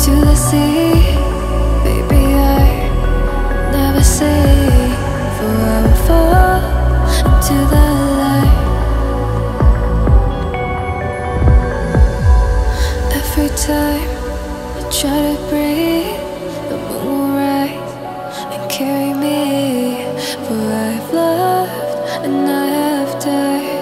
to the sea. Baby, I never say, for I will fall into the light. Every time I try to breathe, the moon will rise and carry me. For I have loved and I have died.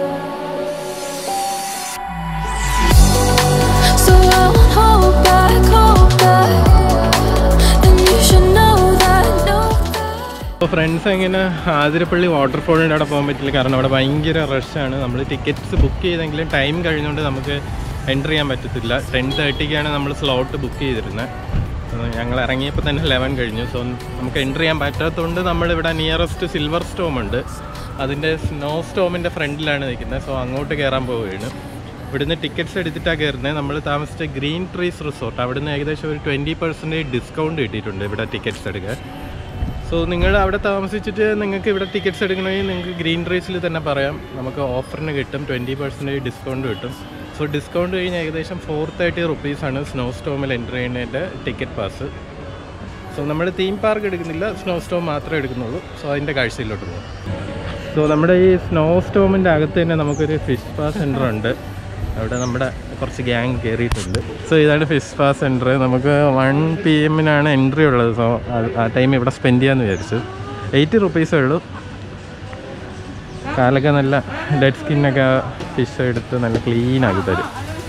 So I won't hold back, hold back. And you should know that, know that. അപ്പോൾ friends എങ്ങനെ ആതിരപ്പള്ളി വാട്ടർഫോളിൻ്റെ അവിടെ പോകാൻ പറ്റില്ല കാരണം അവിടെ ഭയങ്കര റഷാണ് നമ്മൾ ടിക്കറ്റ്സ് ബുക്ക് ചെയ്തെങ്കിലും ടൈം കഴിഞ്ഞുകൊണ്ട് നമുക്ക് എൻ്റർ ചെയ്യാൻ പറ്റത്തില്ല ടെൻ തേർട്ടിക്കാണ് നമ്മൾ സ്ലോട്ട് ബുക്ക് ചെയ്തിരുന്നത് അപ്പോൾ ഞങ്ങൾ ഇറങ്ങിയപ്പോൾ തന്നെ ലെവൻ കഴിഞ്ഞു സോ നമുക്ക് എൻ്റർ ചെയ്യാൻ പറ്റാത്തതുകൊണ്ട് നമ്മളിവിടെ നിയറസ്റ്റ് സിൽവർ സ്റ്റോം ഉണ്ട് അതിൻ്റെ സ്നോ സ്റ്റോമിൻ്റെ ഫ്രണ്ടിലാണ് നിൽക്കുന്നത് സോ അങ്ങോട്ട് കയറാൻ പോവുകയാണ് ഇവിടുന്ന് ടിക്കറ്റ്സ് എടുത്തിട്ടാണ് കയറുന്നത് നമ്മൾ താമസിച്ച ഗ്രീൻ ട്രീസ് റിസോർട്ട് അവിടുന്ന് ഏകദേശം ഒരു ട്വൻറ്റി പെർസെൻറ്റേജ് ഡിസ്കൗണ്ട് കിട്ടിയിട്ടുണ്ട് ഇവിടെ ടിക്കറ്റ്സ് എടുക്കാൻ സോ നിങ്ങൾ അവിടെ താമസിച്ചിട്ട് നിങ്ങൾക്ക് ഇവിടെ ടിക്കറ്റ്സ് എടുക്കണമെങ്കിൽ നിങ്ങൾക്ക് ഗ്രീൻ റേസിൽ തന്നെ പറയാം നമുക്ക് ഓഫറിന് കിട്ടും ട്വൻറ്റി പെർസെൻറ്റേജ് ഡിസ്കൗണ്ട് കിട്ടും സോ ഡിസ്കൗണ്ട് കഴിഞ്ഞ് ഏകദേശം ഫോർ തേർട്ടി റുപ്പീസാണ് സ്നോ സ്റ്റോമിൽ എൻ്റർ ചെയ്യുന്നതിൻ്റെ ടിക്കറ്റ് പാസ് സോ നമ്മൾ തീം പാർക്ക് എടുക്കുന്നില്ല സ്നോ സ്റ്റോം മാത്രമേ എടുക്കുന്നുള്ളൂ സോ അതിൻ്റെ കാഴ്ചയിലോട്ട് പോകും സോ നമ്മുടെ ഈ സ്നോ സ്റ്റോമിൻ്റെ അകത്ത് തന്നെ നമുക്കൊരു ഫിഷ് പാ സെൻറ്റർ ഉണ്ട് അവിടെ നമ്മുടെ കുറച്ച് ഗ്യാങ് കയറിയിട്ടുണ്ട് സോ ഇതാണ് ഫിഷ് പാ സെൻറ്റർ നമുക്ക് വൺ പി എമ്മിനാണ് എൻട്രി ഉള്ളത് സോ ആ ടൈം ഇവിടെ സ്പെൻഡ് ചെയ്യാമെന്ന് വിചാരിച്ചു എയ്റ്റി റുപ്പീസേ ഉള്ളൂ കാലൊക്കെ നല്ല ഡെഡ് സ്കിന്നൊക്കെ ഫിഷ് എടുത്ത് നല്ല ക്ലീൻ ആക്കി തരും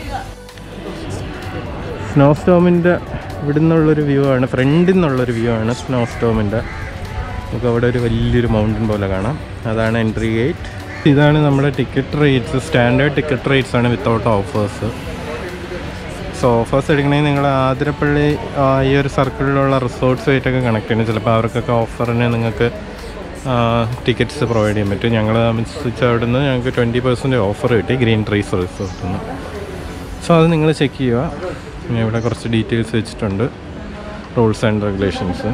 സ്നോ സ്റ്റോമിൻ്റെ ഇവിടെ നിന്നുള്ളൊരു വ്യൂ ആണ് ഫ്രണ്ടിൽ നിന്നുള്ളൊരു വ്യൂ ആണ് സ്നോ സ്റ്റോമിൻ്റെ നമുക്ക് അവിടെ ഒരു വലിയൊരു മൗണ്ടൻ പോലെ കാണാം അതാണ് എൻട്രി ഗേറ്റ് ഇതാണ് നമ്മുടെ ticket rates standard ticket rates ആണ് വിത്തൗട്ട് ഓഫേഴ്സ് സോ ഓഫേഴ്സ് എടുക്കണമെങ്കിൽ നിങ്ങൾ ആതിരപ്പള്ളി ആ, ഈ ഒരു സർക്കിളിലുള്ള റിസോർട്ട്സുമായിട്ടൊക്കെ കണക്ട് ചെയ്യണം ചിലപ്പോൾ അവർക്കൊക്കെ ഓഫറിന് നിങ്ങൾക്ക് ടിക്കറ്റ്സ് പ്രൊവൈഡ് ചെയ്യാൻ പറ്റും ഞങ്ങൾ താമസിച്ച അവിടെ നിന്ന് ഞങ്ങൾക്ക് ട്വൻറ്റി പെർസെൻറ്റ് ഓഫർ കിട്ടി ഗ്രീൻ ട്രീസ് റിസോർട്ടിൽ നിന്ന് സോ അത് നിങ്ങൾ ചെക്ക് ചെയ്യുക പിന്നെ ഇവിടെ കുറച്ച് ഡീറ്റെയിൽസ് വെച്ചിട്ടുണ്ട് റൂൾസ് ആൻഡ് റെഗുലേഷൻസ്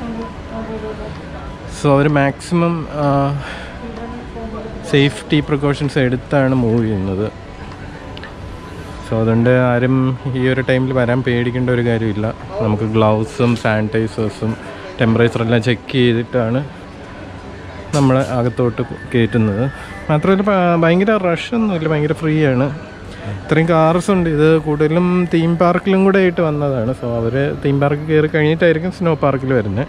സോ അവർ മാക്സിമം സേഫ്റ്റി പ്രിക്കോഷൻസ് എടുത്താണ് മൂവ് ചെയ്യുന്നത് സോ അതുകൊണ്ട് ആരും ഈ ഒരു ടൈമിൽ വരാൻ പേടിക്കേണ്ട ഒരു കാര്യമില്ല നമുക്ക് ഗ്ലൗസും സാനിറ്റൈസേഴ്സും ടെമ്പറേച്ചറെല്ലാം ചെക്ക് ചെയ്തിട്ടാണ് നമ്മൾ അകത്തോട്ട് കയറ്റുന്നത് മാത്രമല്ല ഭ- ഭയങ്കര റഷൊന്നുമില്ല ഭയങ്കര ഫ്രീ ആണ് ഇത്രയും കാർസ് ഉണ്ട് ഇത് കൂടുതലും തീം പാർക്കിലും കൂടെ ആയിട്ട് വന്നതാണ് സോ അവർ തീം പാർക്ക് കയറി കഴിഞ്ഞിട്ടായിരിക്കും സ്നോ പാർക്കിൽ വരുന്നത്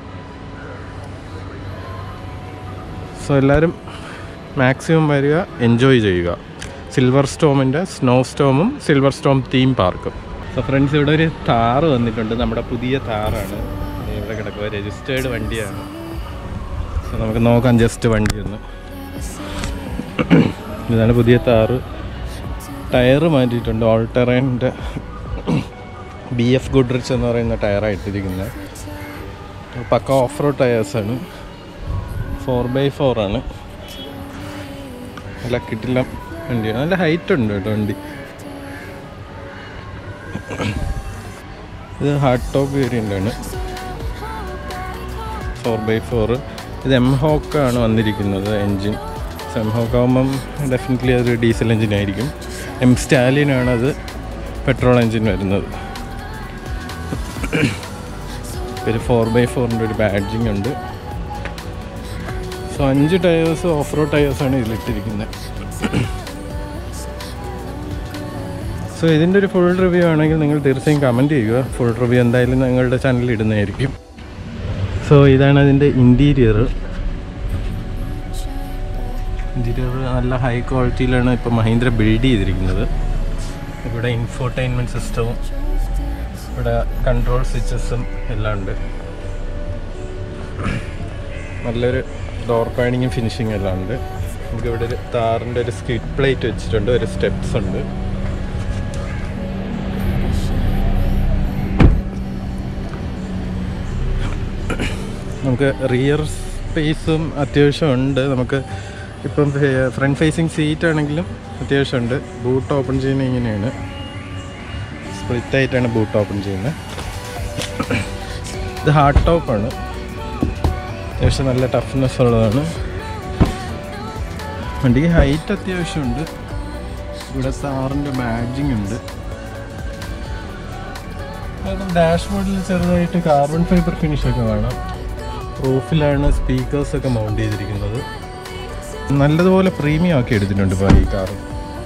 സോ എല്ലാവരും മാക്സിമം വരിക എൻജോയ് ചെയ്യുക സിൽവർ സ്റ്റോമിൻ്റെ സ്നോ സ്റ്റോമും സിൽവർ സ്റ്റോം തീം പാർക്കും സോ ഫ്രണ്ട്സ് ഇവിടെ ഒരു താറ് വന്നിട്ടുണ്ട് നമ്മുടെ പുതിയ താറാണ് ഇവിടെ കിടക്കുക രജിസ്റ്റേർഡ് വണ്ടിയാണ് സോ നമുക്ക് നോക്കാം ജസ്റ്റ് വണ്ടി ഒന്ന് ഇതാണ് പുതിയ താറ് ടയറ് മാറ്റിയിട്ടുണ്ട് ഓൾട്ടറേൻ്റെ ബി എഫ് ഗുഡ്രിച്ച് എന്ന് പറയുന്ന ടയറായിട്ടിരിക്കുന്നത് പക്ക ഓഫ് റോഡ് ടയേഴ്സാണ് ഫോർ ബൈ ഫോർ ആണ് നല്ല കിട്ടില്ല വണ്ടിയാണ് നല്ല ഹൈറ്റ് ഉണ്ട് കേട്ടോ വണ്ടി ഇത് ഹാർഡ് ടോപ്പ് വേരിയൻ്റ് ആണ് ഫോർ ബൈ ഫോർ ഇത് എം ഹോക്കാണ് വന്നിരിക്കുന്നത് എൻജിൻ സോ എം ഹോക്ക് ആകുമ്പം ഡെഫിനറ്റ്ലി അതൊരു ഡീസൽ എൻജിൻ ആയിരിക്കും എം സ്റ്റാലിനാണ് അത് പെട്രോൾ എൻജിൻ വരുന്നത് ഒരു ഫോർ ബൈ ഫോറിൻ്റെ ഒരു ബാഡ്ജിങ് ഉണ്ട് സോ അഞ്ച് ടയേഴ്സ് ഓഫ് റോഡ് ടയേഴ്സാണ് ഇതിലിട്ടിരിക്കുന്നത് സോ ഇതിൻ്റെ ഒരു ഫുൾ റിവ്യൂ ആണെങ്കിൽ നിങ്ങൾ തീർച്ചയായും കമൻറ്റ് ചെയ്യുക ഫുൾ റിവ്യൂ എന്തായാലും നിങ്ങളുടെ ചാനലിൽ ഇടുന്നതായിരിക്കും സോ ഇതാണ് അതിൻ്റെ ഇൻറ്റീരിയർ ഇൻറ്റീരിയർ നല്ല ഹൈ ക്വാളിറ്റിയിലാണ് ഇപ്പോൾ മഹീന്ദ്ര ബിൽഡ് ചെയ്തിരിക്കുന്നത് ഇവിടെ ഇൻഫോർടൈൻമെൻറ്റ് സിസ്റ്റവും ഇവിടെ കൺട്രോൾ സ്വിച്ചസും എല്ലാം ഉണ്ട് നല്ലൊരു ഡോർ പാനിങ്ങും ഫിനിഷിങ്ങും എല്ലാം ഉണ്ട് നമുക്ക് ഇവിടെ ഒരു താറിൻ്റെ ഒരു സ്കിഡ് പ്ലേറ്റ് വെച്ചിട്ടുണ്ട് ഒരു സ്റ്റെപ്സ് ഉണ്ട് നമുക്ക് റിയർ സ്പേസും അത്യാവശ്യം ഉണ്ട് നമുക്ക് ഇപ്പം ഫ്രണ്ട് ഫേസിങ് സീറ്റ് ആണെങ്കിലും അത്യാവശ്യമുണ്ട് ബൂട്ട് ഓപ്പൺ ചെയ്യുന്നത് ഇങ്ങനെയാണ് സ്പ്ലിറ്റ് ആയിട്ടാണ് ബൂട്ട് ഓപ്പൺ ചെയ്യുന്നത് ഇത് ഹാർഡ് ടോപ്പാണ് അത്യാവശ്യം നല്ല ടഫ്നെസ് ഉള്ളതാണ് വണ്ടിക്ക് ഹൈറ്റ് അത്യാവശ്യമുണ്ട് ഇവിടെ താറിൻ്റെ ബാഡ്ജിങ് ഉണ്ട് ഡാഷ്ബോർഡിൽ ചെറുതായിട്ട് കാർബൺ ഫൈബർ ഫിനിഷ് ഒക്കെ കാണാം റൂഫിലാണ് സ്പീക്കേഴ്സ് ഒക്കെ മൗണ്ട് ചെയ്തിരിക്കുന്നത് നല്ലതുപോലെ പ്രീമിയം ആക്കി എടുത്തിട്ടുണ്ട് ഇപ്പോൾ ഈ കാർ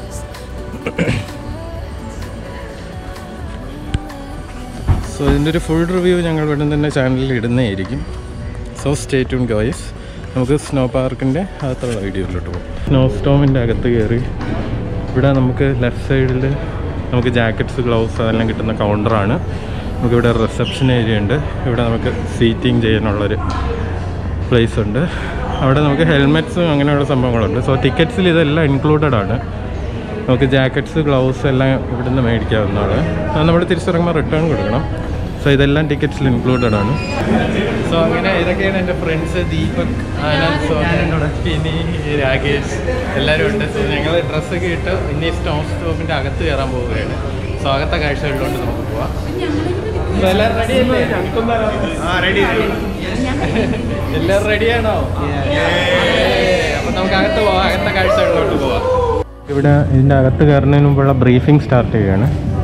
സോ ഇതിൻ്റെ ഒരു ഫുൾ റിവ്യൂ ഞങ്ങൾ ഉടൻ തന്നെ ചാനലിൽ ഇടുന്നതായിരിക്കും സോ സ്റ്റേ ട്യൂൺ ഗോയ്സ് നമുക്ക് സ്നോ പാർക്കിൻ്റെ അകത്തുള്ള വീഡിയോയിലോട്ട് പോകും സ്നോ സ്റ്റോമിൻ്റെ അകത്ത് കയറി ഇവിടെ നമുക്ക് ലെഫ്റ്റ് സൈഡിൽ നമുക്ക് ജാക്കറ്റ്സ് ഗ്ലൗസ് അതെല്ലാം കിട്ടുന്ന കൗണ്ടറാണ് നമുക്കിവിടെ റിസപ്ഷൻ ഏരിയ ഉണ്ട് ഇവിടെ നമുക്ക് സീറ്റിംഗ് ചെയ്യാനുള്ളൊരു പ്ലേസ് ഉണ്ട് അവിടെ നമുക്ക് ഹെൽമെറ്റ്സും അങ്ങനെയുള്ള സംഭവങ്ങളുണ്ട് സോ ടിക്കറ്റ്സിൽ ഇതെല്ലാം ഇൻക്ലൂഡഡ് ആണ് നമുക്ക് ജാക്കറ്റ്സ് ഗ്ലൗസ് എല്ലാം ഇവിടുന്ന് മേടിക്കാവുന്നതാണ് അത് നമ്മൾ തിരിച്ചിറങ്ങുമ്പോൾ റിട്ടേൺ കൊടുക്കണം സോ ഇതെല്ലാം ടിക്കറ്റ്സിൽ ഇൻക്ലൂഡഡ് ആണ് സോ അങ്ങനെ ഇതൊക്കെയാണ് എൻ്റെ ഫ്രണ്ട്സ് ദീപക് ആനന്ദ് സോനൻ പിന്നെ രാകേഷ് എല്ലാവരും ഉണ്ട് സോ ഞങ്ങൾ ഡ്രസ്സൊക്കെ ഇട്ട് ഇനി സ്റ്റോം സ്റ്റോപ്പിൻ്റെ അകത്ത് കയറാൻ പോവുകയാണ് സോ അകത്തെ കാഴ്ചകളിലോട്ട് നമുക്ക് പോവാം So, എല്ലാവരും റെഡിയല്ലേ ആ റെഡി എല്ലാവരും റെഡിയാണോ അപ്പം നമുക്ക് അകത്ത് പോവാം അകത്തെ കാഴ്ചകളിലോട്ട് പോവാം ഇവിടെ ഇതിൻ്റെ അകത്ത് കയറുന്നതിന് മുമ്പുള്ള ബ്രീഫിംഗ് സ്റ്റാർട്ട് ചെയ്യുകയാണ്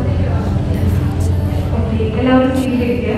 എല്ലാവരും സ്വീകരിക്കുക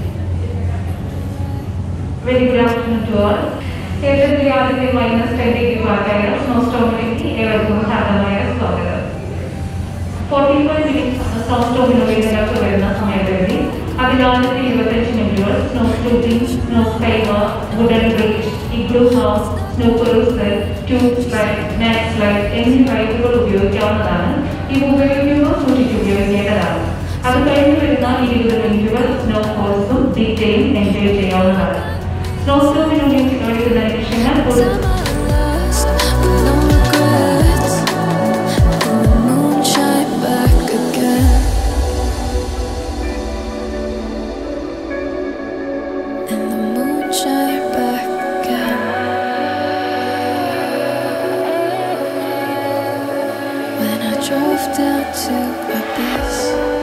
very good afternoon to all കേരളത്തിലെ ആദ്യത്തെ മൈനസ് ടെൻ ഡിഗ്രി പാർട്ടായ സ്നോ സ്റ്റോമിലേക്ക് ഏവർക്കും ഹാർദമായ സ്വാഗതം ഫോർട്ടി ഫൈവ് മിനിറ്റ്സ് സ്നോ സ്റ്റോമിനുള്ളിൽ നിങ്ങൾക്ക് വരുന്ന സമയപരിധി അതിൽ ആദ്യത്തെ ഇരുപത്തഞ്ച് മിനിറ്റുകൾ സ്നോ സ്റ്റൂപ്പിംഗ് snow skimmer wooden bridge igloo house snow cruiser tube slide net slide എന്നീ റൈഡുകൾ ഉപയോഗിക്കാവുന്നതാണ് ഇവ ഉപയോഗിക്കുമ്പോൾ സൂക്ഷിച്ച് ഉപയോഗിക്കേണ്ടതാണ് അത് കഴിഞ്ഞ് വരുന്ന ഇരുപത് മിനിറ്റുകൾ സ്നോ ഫോൾസും ഡീറ്റെയിലും എൻജോയ് ചെയ്യാവുന്നതാണ് സ്നോ സ്റ്റോമിനുള്ളിൽ ചിലവഴിക്കുന്ന നിമിഷങ്ങൾ ഒരു Am I lost with no regrets? And the moonshine back again. And the moonshine back again. When I drove down to Abyss.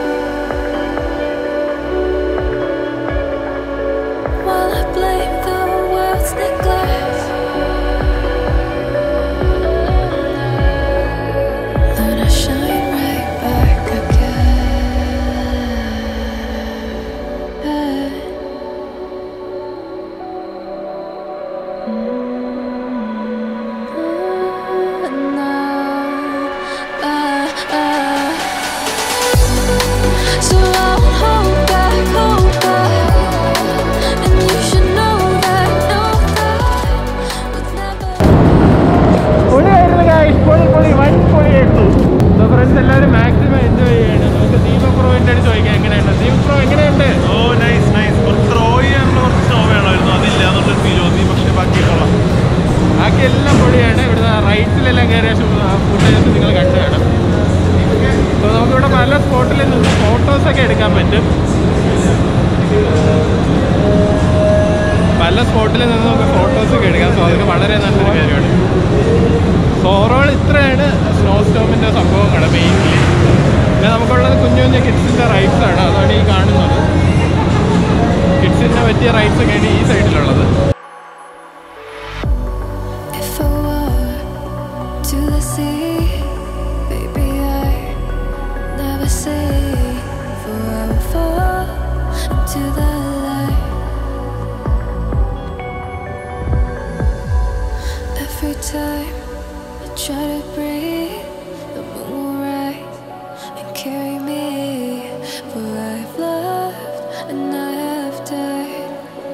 While I blame the world's neglect. Then I shine right back again. Mm, now, ah, ah. So I won't hold back, hold back. And you should know that, know that was never. പൊളിയായിരുന്നു guys. പൊളി പൊളി വൻ പൊളിയായിരുന്നു friends എല്ലാവരും maximum enjoy ചെയ്യണം നമുക്ക് ദീപക് പ്രോവിൻ്റെ അടുത്ത് ചോദിക്കാം എങ്ങനെയുണ്ട് ദീപക് പ്രോ എങ്ങനെയുണ്ട് ഓ നൈസ് നൈസ് കുറച്ച് ത്രോ ചെയ്യാനുള്ള കുറച്ച് സ്നോ വേണമായിരുന്നു അതില്ല എന്നുള്ളൊരു ഫീൽ തോന്നി പക്ഷെ ബാക്കി കൊള്ളാം ബാക്കി എല്ലാം പൊളിയാണ് ഇവിടുത്തെ റൈറ്റ്സിലെല്ലാം കയറിയ ഫുട്ടേജസ് നിങ്ങൾ കണ്ടു കാണും അപ്പോൾ നമുക്കിവിടെ പല സ്പോട്ടിൽ നിന്ന് ഫോട്ടോസൊക്കെ എടുക്കാൻ പറ്റും പല സ്പോട്ടിൽ നിന്ന് നമുക്ക് ഫോട്ടോസൊക്കെ എടുക്കാം സോ അതൊക്കെ വളരെ നല്ലൊരു കാര്യമാണ് സോ ഓവറോൾ ഇത്രയാണ് സ്നോ സ്റ്റോമിൻ്റെ സംഭവങ്ങൾ മെയിൻലി പിന്നെ നമുക്കുള്ളത് കുഞ്ഞു കുഞ്ഞു കിഡ്സിൻ്റെ റൈഡ്സ് ആണ് അതാണ് ഈ കാണുന്നത് കിഡ്സിന് പറ്റിയ റൈഡ്സ് ഒക്കെയാണ് ഈ സൈഡിലുള്ളത് If I were to the sea, baby, I never say for I will fall into the light. Every time I try to breathe, the moon will rise and carry me. For I've loved and I have died.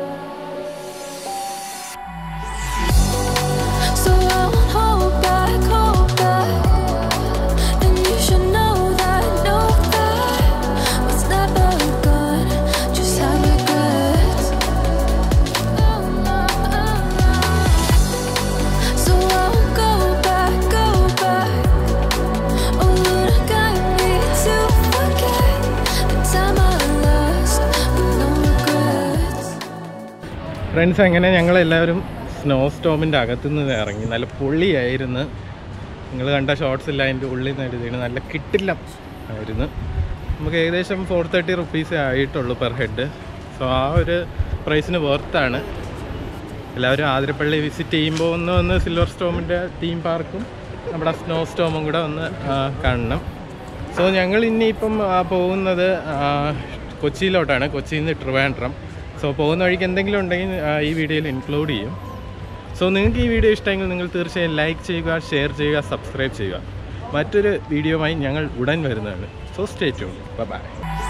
So I won't hold back, hold back. And you should know that, know that what's never gone just have regrets. Oh, no, oh, no. So I won't go back, go back. Oh, Lord, I got me to forget the time I lost with no regrets. Friends അങ്ങനെ ഞങ്ങളെല്ലാവരും snow സ്റ്റോമിൻ്റെ അകത്തുനിന്ന് ഇറങ്ങി നല്ല പൊള്ളിയായിരുന്നു നിങ്ങൾ കണ്ട shorts ഇല്ല അതിൻ്റെ ഉള്ളിൽ നിന്ന് എഴുതിയാണ് നല്ല കിട്ടില്ല ആയിരുന്നു നമുക്ക് ഏകദേശം ഫോർ തേർട്ടി റുപ്പീസേ ആയിട്ടുള്ളൂ പെർ ഹെഡ് സോ ആ ഒരു പ്രൈസിന് വർത്താണ് എല്ലാവരും ആതിരപ്പള്ളി വിസിറ്റ് ചെയ്യുമ്പോൾ ഒന്ന് ഒന്ന് സിൽവർ സ്റ്റോമിൻ്റെ തീം പാർക്കും നമ്മുടെ സ്നോ സ്റ്റോമും കൂടെ ഒന്ന് ആ, കാണണം സോ ഞങ്ങൾ ഇനിയിപ്പം ആ, പോകുന്നത് കൊച്ചിയിലോട്ടാണ് കൊച്ചിയിൽ നിന്ന് ട്രിവാൻഡ്രം സോ പോകുന്ന വഴിക്ക് എന്തെങ്കിലും ഉണ്ടെങ്കിൽ ആ, ഈ വീഡിയോയിൽ ഇൻക്ലൂഡ് ചെയ്യും സോ നിങ്ങൾക്ക് ഈ വീഡിയോ ഇഷ്ടമെങ്കിൽ നിങ്ങൾ തീർച്ചയായും ലൈക്ക് ചെയ്യുക ഷെയർ ചെയ്യുക സബ്സ്ക്രൈബ് ചെയ്യുക മറ്റൊരു വീഡിയോയുമായി ഞങ്ങൾ ഉടൻ വരുന്നതാണ് so stay tune bye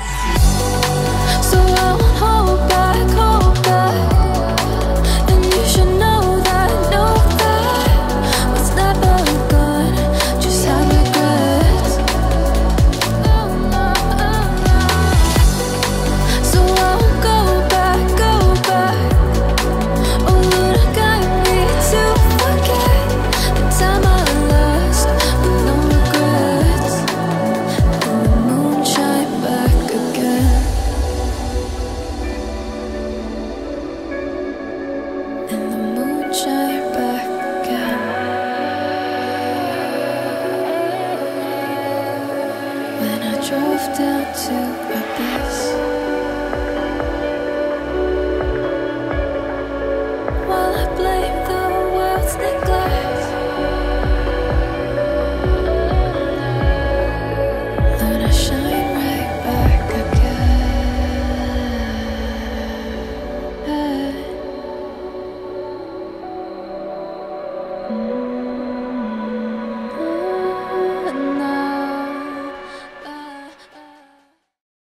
So I won't hold back, hold back. And you should know that, know that what's never gone just have regrets. Oh no, oh no. So I won't go back, go back. Oh, you got me to forget the time I lost with no regrets. And the moon shine back again. And the moon shine back again. When I drove down to Abyss.